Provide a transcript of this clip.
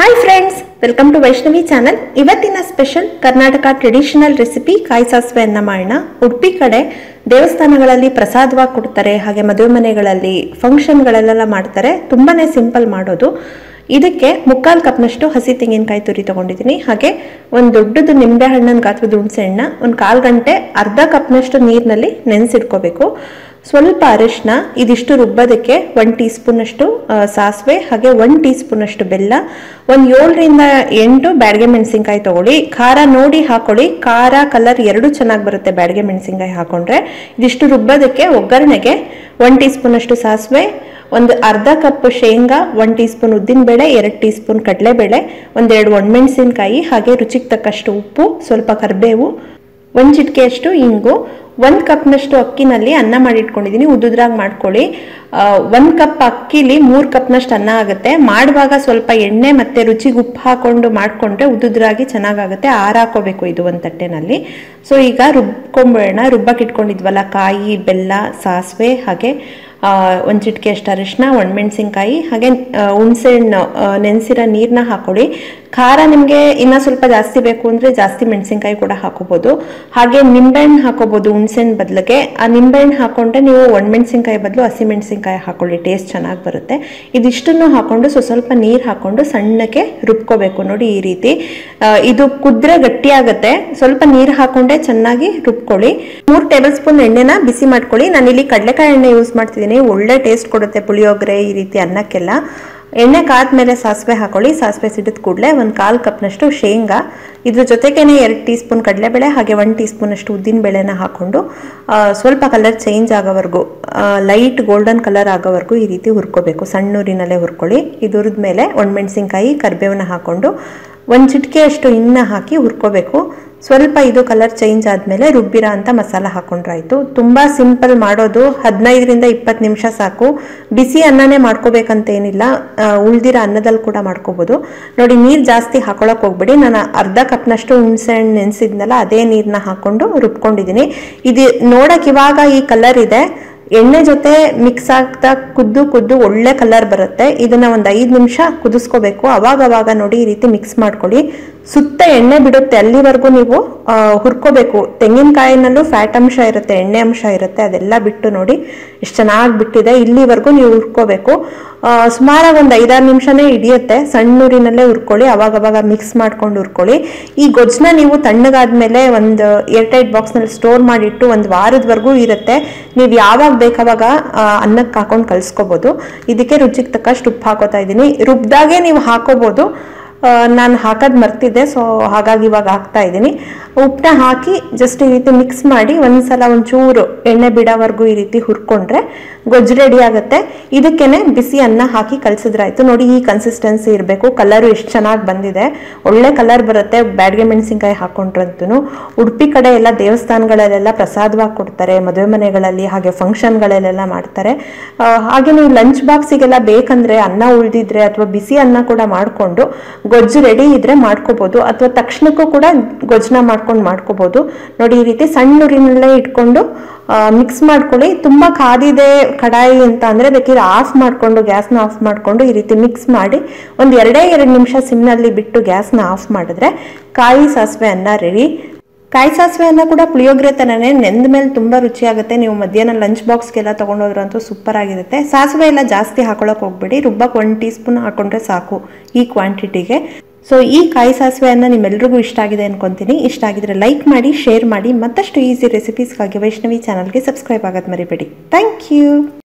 hi friends welcome to Vaishnavi channel ಇವತ್ತಿನ special Karnataka traditional recipe ಕಾಯಿ ಸಾಸಿವೆಯನ್ನ ಮಾಡೋಣ ಉಡುಪಿ ಕಡೆ ದೇವಸ್ಥಾನಗಳಲ್ಲಿ ಪ್ರಸಾದವಾಗಿ ಕೊಡ್ತಾರೆ ಹಾಗೆ ಮದುವೆ ಮನೆಗಳಲ್ಲಿ ಫಂಕ್ಷನ್ಗಳಲ್ಲೆಲ್ಲ ಮಾಡ್ತಾರೆ ತುಂಬಾನೇ ಸಿಂಪಲ್ ಮಾಡೋದು ಇದಕ್ಕೆ ಮುಕ್ಕಾಲು ಕಪ್ನಷ್ಟು ಹಸಿ ತೆಂಗಿನಕಾಯಿ ತುರಿ ತಗೊಂಡಿದ್ದೀನಿ ಹಾಗೆ ಒಂದು ದೊಡ್ಡದು ನಿಂಬೆ ಹಣ್ಣಿನ ಗಾತ್ರದ ಹುಣಸೆ ಹಣ್ಣ ಒಂದು ಕಾಲು ಗಂಟೆ ಅರ್ಧ ಕಪ್ನಷ್ಟು ನೀರಿನಲ್ಲಿ ನೆನೆಸಿಟ್ಕೋಬೇಕು ಸ್ವಲ್ಪ ಅರಿಶಿನ ಇದಿಷ್ಟು ರುಬ್ಬೋದಕ್ಕೆ ಒನ್ ಟೀ ಸ್ಪೂನಷ್ಟು ಸಾಸಿವೆ ಹಾಗೆ ಒನ್ ಟೀ ಸ್ಪೂನಷ್ಟು ಬೆಲ್ಲ ಒಂದು ಏಳರಿಂದ ಎಂಟು ಬ್ಯಾಡಗೆ ಮೆಣಸಿನ್ಕಾಯಿ ತಗೊಳ್ಳಿ ಖಾರ ನೋಡಿ ಹಾಕೊಳ್ಳಿ ಖಾರ ಕಲರ್ ಎರಡು ಚೆನ್ನಾಗಿ ಬರುತ್ತೆ ಬ್ಯಾಡಗೆ ಮೆಣಸಿನ್ಕಾಯಿ ಹಾಕೊಂಡ್ರೆ ಇದಿಷ್ಟು ರುಬ್ಬೋದಕ್ಕೆ ಒಗ್ಗರಣೆಗೆ ಒನ್ ಟೀ ಸ್ಪೂನಷ್ಟು ಸಾಸಿವೆ ಒಂದು ಅರ್ಧ ಕಪ್ ಶೇಂಗಾ ಒನ್ ಟೀ ಸ್ಪೂನ್ ಉದ್ದಿನಬೇಳೆ ಎರಡು ಟೀ ಸ್ಪೂನ್ ಕಡಲೆಬೇಳೆ ಒಂದೆರಡು ಒಣಮೆಣಸಿನ್ಕಾಯಿ ಹಾಗೆ ರುಚಿಗೆ ತಕ್ಕಷ್ಟು ಉಪ್ಪು ಸ್ವಲ್ಪ ಕರಿಬೇವು ಒಂದು ಚಿಟಿಕೆಯಷ್ಟು ಇಂಗು ಒಂದು ಕಪ್ನಷ್ಟು ಅಕ್ಕಿನಲ್ಲಿ ಅನ್ನ ಮಾಡಿಟ್ಕೊಂಡಿದ್ದೀನಿ ಉದ್ದುದ್ರಾಗಿ ಮಾಡ್ಕೊಳ್ಳಿ ಒಂದು ಕಪ್ ಅಕ್ಕಿಲಿ ಮೂರು ಕಪ್ನಷ್ಟು ಅನ್ನ ಆಗುತ್ತೆ ಮಾಡುವಾಗ ಸ್ವಲ್ಪ ಎಣ್ಣೆ ಮತ್ತು ರುಚಿಗೆ ಉಪ್ಪು ಹಾಕೊಂಡು ಮಾಡಿಕೊಂಡ್ರೆ ಉದ್ದುದ್ರಾಗಿ ಚೆನ್ನಾಗಾಗುತ್ತೆ ಆರಾಕೋಬೇಕು ಇದು ಒಂದು ತಟ್ಟೆನಲ್ಲಿ ಸೊ ಈಗ ರುಬ್ಕೊಂಬೇಡ ರುಬ್ಬಕ್ಕೆ ಇಟ್ಕೊಂಡಿದ್ವಲ್ಲ ಕಾಯಿ ಬೆಲ್ಲ ಸಾಸಿವೆ ಹಾಗೆ ಒಂದು ಚಿಟಿಕೆ ಅಷ್ಟು ಅರಿಶಿನ ಒಣಮೆಣಸಿನ್ಕಾಯಿ ಹಾಗೆ ಹುಣಸೆ ಹಣ್ಣು ನೆನೆಸಿರೋ ನೀರನ್ನ ಹಾಕೊಳ್ಳಿ ಖಾರ ನಿಮಗೆ ಇನ್ನೂ ಸ್ವಲ್ಪ ಜಾಸ್ತಿ ಬೇಕು ಅಂದರೆ ಜಾಸ್ತಿ ಮೆಣಸಿನ್ಕಾಯಿ ಕೂಡ ಹಾಕೋಬೋದು ಹಾಗೆ ನಿಂಬೆಹಣ್ಣು ಹಾಕೋಬೋದು ಹುಣಸೆಹಣ್ಣು ಬದಲಿಗೆ ಆ ನಿಂಬೆಹಣ್ಣು ಹಾಕೊಂಡ್ರೆ ನೀವು ಒಣಮೆಣಸಿನ್ಕಾಯಿ ಬದಲು ಹಸಿಮೆಣಸಿನ್ಕಾಯಿ ಹಾಕೊಳ್ಳಿ ಟೇಸ್ಟ್ ಚೆನ್ನಾಗಿ ಬರುತ್ತೆ ಇದಿಷ್ಟನ್ನು ಹಾಕೊಂಡು ಸೊ ಸ್ವಲ್ಪ ನೀರು ಹಾಕೊಂಡು ಸಣ್ಣಕ್ಕೆ ರುಬ್ಕೋಬೇಕು ನೋಡಿ ಈ ರೀತಿ ಇದು ಕುದ್ರೆ ಗಟ್ಟಿಯಾಗುತ್ತೆ ಸ್ವಲ್ಪ ನೀರು ಹಾಕೊಂಡೆ ಚೆನ್ನಾಗಿ ರುಬ್ಕೊಳ್ಳಿ ಮೂರು ಟೇಬಲ್ ಸ್ಪೂನ್ ಎಣ್ಣೆನ ಬಿಸಿ ಮಾಡ್ಕೊಳ್ಳಿ ನಾನಿಲ್ಲಿ ಕಡಲೆಕಾಯಿ ಎಣ್ಣೆ ಯೂಸ್ ಮಾಡ್ತಿದ್ದೀನಿ ಒಳ್ಳೆ ಟೇಸ್ಟ್ ಕೊಡುತ್ತೆ ಪುಳಿಯೋಗರೆ ಈ ರೀತಿ ಅನ್ನಕ್ಕೆಲ್ಲ ಎಣ್ಣೆ ಕಾದ್ಮೇಲೆ ಸಾಸಿವೆ ಹಾಕೊಳ್ಳಿ ಸಾಸಿವೆ ಸಿಡಿದ ಕೂಡಲೇ ಒಂದು ಕಾಲು ಕಪ್ನಷ್ಟು ಶೇಂಗಾ ಇದ್ರ ಜೊತೆಗೇನೆ ಎರಡು ಟೀ ಸ್ಪೂನ್ ಕಡಲೆಬೇಳೆ ಹಾಗೆ ಒನ್ ಟೀ ಸ್ಪೂನಷ್ಟು ಉದ್ದಿನ ಬೇಳೆನ ಹಾಕ್ಕೊಂಡು ಸ್ವಲ್ಪ ಕಲರ್ ಚೇಂಜ್ ಆಗೋವರೆಗೂ ಲೈಟ್ ಗೋಲ್ಡನ್ ಕಲರ್ ಆಗೋವರೆಗೂ ಈ ರೀತಿ ಹುರ್ಕೋಬೇಕು ಸಣ್ಣ ಊರಿನಲ್ಲೇ ಹುರ್ಕೊಳ್ಳಿ ಇದು ಹುರಿದ್ಮೇಲೆ ಒಣಮೆಣಸಿನ್ಕಾಯಿ ಕರಿಬೇವನ್ನ ಹಾಕ್ಕೊಂಡು ಒಂದು ಚಿಟಿಕೆಯಷ್ಟು ಇನ್ನ ಹಾಕಿ ಹುರ್ಕೋಬೇಕು ಸ್ವಲ್ಪ ಇದು ಕಲರ್ ಚೇಂಜ್ ಆದಮೇಲೆ ರುಬ್ಬಿರ ಅಂತ ಮಸಾಲ ಹಾಕೊಂಡ್ರಾಯ್ತು ತುಂಬ ಸಿಂಪಲ್ ಮಾಡೋದು ಹದಿನೈದರಿಂದ ಇಪ್ಪತ್ತು ನಿಮಿಷ ಸಾಕು ಬಿಸಿ ಅನ್ನನೇ ಮಾಡ್ಕೋಬೇಕಂತ ಏನಿಲ್ಲ ಉಳ್ದಿರೋ ಅನ್ನದಲ್ಲಿ ಕೂಡ ಮಾಡ್ಕೋಬೋದು ನೋಡಿ ನೀರು ಜಾಸ್ತಿ ಹಾಕೊಳಕ್ಕೆ ಹೋಗ್ಬೇಡಿ ನಾನು ಅರ್ಧ ಕಪ್ನಷ್ಟು ಹುಣಸೆ ಹಣ್ಣು ನೆನೆಸಿದ್ನಲ್ಲ ಅದೇ ನೀರನ್ನ ಹಾಕೊಂಡು ರುಬ್ಕೊಂಡಿದ್ದೀನಿ ಇದು ನೋಡಕ್ಕೆ ಇವಾಗ ಈ ಕಲರ್ ಇದೆ ಎಣ್ಣೆ ಜೊತೆ ಮಿಕ್ಸ್ ಆಗ್ತಾ ಕುದ್ದು ಕುದ್ದು ಒಳ್ಳೆ ಕಲರ್ ಬರುತ್ತೆ ಇದನ್ನ ಒಂದು ಐದು ನಿಮಿಷ ಕುದಿಸ್ಕೋಬೇಕು ಅವಾಗ ಅವಾಗ ನೋಡಿ ಈ ರೀತಿ ಮಿಕ್ಸ್ ಮಾಡ್ಕೊಳ್ಳಿ ಸುತ್ತ ಎಣ್ಣೆ ಬಿಡುತ್ತೆ ಅಲ್ಲಿವರೆಗೂ ನೀವು ಹುರ್ಕೋಬೇಕು ತೆಂಗಿನಕಾಯಿನಲ್ಲೂ ಫ್ಯಾಟ್ ಅಂಶ ಇರುತ್ತೆ ಎಣ್ಣೆ ಅಂಶ ಇರುತ್ತೆ ಅದೆಲ್ಲ ಬಿಟ್ಟು ನೋಡಿ ಎಷ್ಟು ಚೆನ್ನಾಗಿ ಬಿಟ್ಟಿದೆ ಇಲ್ಲಿವರೆಗೂ ನೀವು ಹುರ್ಕೋಬೇಕು ಸುಮಾರಾಗಿ ಒಂದು ಐದಾರು ನಿಮಿಷನೇ ಹಿಡಿಯುತ್ತೆ ಸಣ್ಣೂರಿನಲ್ಲೇ ಹುರ್ಕೊಳ್ಳಿ ಅವಾಗ ಅವಾಗ ಮಿಕ್ಸ್ ಮಾಡ್ಕೊಂಡು ಹುರ್ಕೊಳ್ಳಿ ಈ ಗೊಜ್ಜನ್ನ ನೀವು ತಣ್ಣಗಾದ್ಮೇಲೆ ಒಂದು ಏರ್ಟೈಟ್ ಬಾಕ್ಸ್ನಲ್ಲಿ ಸ್ಟೋರ್ ಮಾಡಿಟ್ಟು ಒಂದು ವಾರದವರೆಗೂ ಇರುತ್ತೆ ನೀವು ಯಾವಾಗ ಬೇಕಾವಾಗ ಅನ್ನಕ್ಕೆ ಹಾಕೊಂಡು ಕಲಿಸ್ಕೋಬೋದು ಇದಕ್ಕೆ ರುಚಿಗೆ ತಕ್ಕಷ್ಟು ಉಪ್ಪು ಹಾಕೋತಾ ಇದ್ದೀನಿ ರುಬ್ದಾಗೆ ನೀವು ಹಾಕೋಬೋದು ನಾನು ಹಾಕೋದು ಮರ್ತಿದ್ದೆ ಸೊ ಹಾಗಾಗಿ ಇವಾಗ ಹಾಕ್ತಾ ಇದ್ದೀನಿ ಉಪ್ಪನ್ನ ಹಾಕಿ ಜಸ್ಟ್ ಈ ರೀತಿ ಮಿಕ್ಸ್ ಮಾಡಿ ಒಂದ್ಸಲ ಒಂಚೂರು ಎಣ್ಣೆ ಬಿಡೋವರೆಗೂ ಈ ರೀತಿ ಹುರ್ಕೊಂಡ್ರೆ ಗೊಜ್ಜು ರೆಡಿ ಆಗುತ್ತೆ ಇದಕ್ಕೇನೆ ಬಿಸಿ ಅನ್ನ ಹಾಕಿ ಕಲಸಿದ್ರಾಯ್ತು ನೋಡಿ ಈ ಕನ್ಸಿಸ್ಟೆನ್ಸಿ ಇರಬೇಕು ಕಲರು ಎಷ್ಟು ಚೆನ್ನಾಗಿ ಬಂದಿದೆ ಒಳ್ಳೆ ಕಲರ್ ಬರುತ್ತೆ ಬ್ಯಾಡ್ಗೆ ಮೆಣಸಿನ್ಕಾಯಿ ಹಾಕೊಂಡ್ರಂತೂ ಉಡುಪಿ ಕಡೆ ಎಲ್ಲ ದೇವಸ್ಥಾನಗಳಲ್ಲೆಲ್ಲ ಪ್ರಸಾದವಾಗಿ ಕೊಡ್ತಾರೆ ಮದುವೆ ಮನೆಗಳಲ್ಲಿ ಹಾಗೆ ಫಂಕ್ಷನ್ಗಳಲ್ಲೆಲ್ಲ ಮಾಡ್ತಾರೆ ಹಾಗೆ ನೀವು ಲಂಚ್ ಬಾಕ್ಸಿಗೆಲ್ಲ ಬೇಕಂದ್ರೆ ಅನ್ನ ಉಳಿದಿದ್ರೆ ಅಥವಾ ಬಿಸಿ ಅನ್ನ ಕೂಡ ಮಾಡಿಕೊಂಡು ಗೊಜ್ಜು ರೆಡಿ ಇದ್ರೆ ಮಾಡ್ಕೋಬಹುದು ಅಥವಾ ತಕ್ಷಣಕ್ಕೂ ಕೂಡ ಗೊಜ್ಜನ್ನ ಮಾಡ್ಕೊಂಡು ಮಾಡ್ಕೋಬಹುದು ನೋಡಿ ಈ ರೀತಿ ಸಣ್ಣ ಉರಿನಲ್ಲೇ ಇಟ್ಕೊಂಡು ಮಿಕ್ಸ್ ಮಾಡ್ಕೊಳ್ಳಿ ತುಂಬಾ ಕಾದಿದೆ ಕಡಾಯಿ ಅಂತ ಅಂದ್ರೆ ಬೇಕಿದ್ರೆ ಆಫ್ ಮಾಡ್ಕೊಂಡು ಗ್ಯಾಸ್ನ ಆಫ್ ಮಾಡ್ಕೊಂಡು ಈ ರೀತಿ ಮಿಕ್ಸ್ ಮಾಡಿ ಒಂದು ಎರಡೇ ಎರಡು ನಿಮಿಷ ಸಿಮ್ನಲ್ಲಿ ಬಿಟ್ಟು ಗ್ಯಾಸ್ನ ಆಫ್ ಮಾಡಿದ್ರೆ ಕಾಯಿ ಸಾಸಿವೆ ಅನ್ನ ರೆಡಿ ಕಾಯಿ ಸಾಸಿವೆ ಅನ್ನ ಕೂಡ ಪುಳಿಯೋಗರೆ ತರನೇ ನೆಂದ ಮೇಲೆ ತುಂಬ ರುಚಿಯಾಗುತ್ತೆ ನೀವು ಮಧ್ಯಾಹ್ನ ಲಂಚ್ ಬಾಕ್ಸ್ಗೆಲ್ಲ ತೊಗೊಂಡೋದ್ರಂತೂ ಸೂಪರ್ ಆಗಿರುತ್ತೆ ಸಾಸಿವೆ ಎಲ್ಲ ಜಾಸ್ತಿ ಹಾಕೊಳಕ್ಕೆ ಹೋಗ್ಬೇಡಿ ರುಬ್ಬಕ್ಕೆ ಒನ್ ಟೀ ಸ್ಪೂನ್ ಹಾಕೊಂಡ್ರೆ ಸಾಕು ಈ ಕ್ವಾಂಟಿಟಿಗೆ ಸೊ ಈ ಕಾಯಿ ಸಾಸಿವೆಯನ್ನು ನಿಮ್ಮೆಲ್ರಿಗೂ ಇಷ್ಟ ಆಗಿದೆ ಅನ್ಕೊಂತೀನಿ ಇಷ್ಟ ಆಗಿದ್ರೆ ಲೈಕ್ ಮಾಡಿ ಶೇರ್ ಮಾಡಿ ಮತ್ತಷ್ಟು ಈಸಿ ರೆಸಿಪೀಸ್ಗಾಗಿ ವೈಷ್ಣವಿ ಚಾನಲ್ಗೆ ಸಬ್ಸ್ಕ್ರೈಬ್ ಆಗೋದು ಮರಿಬೇಡಿ ಥ್ಯಾಂಕ್ ಯು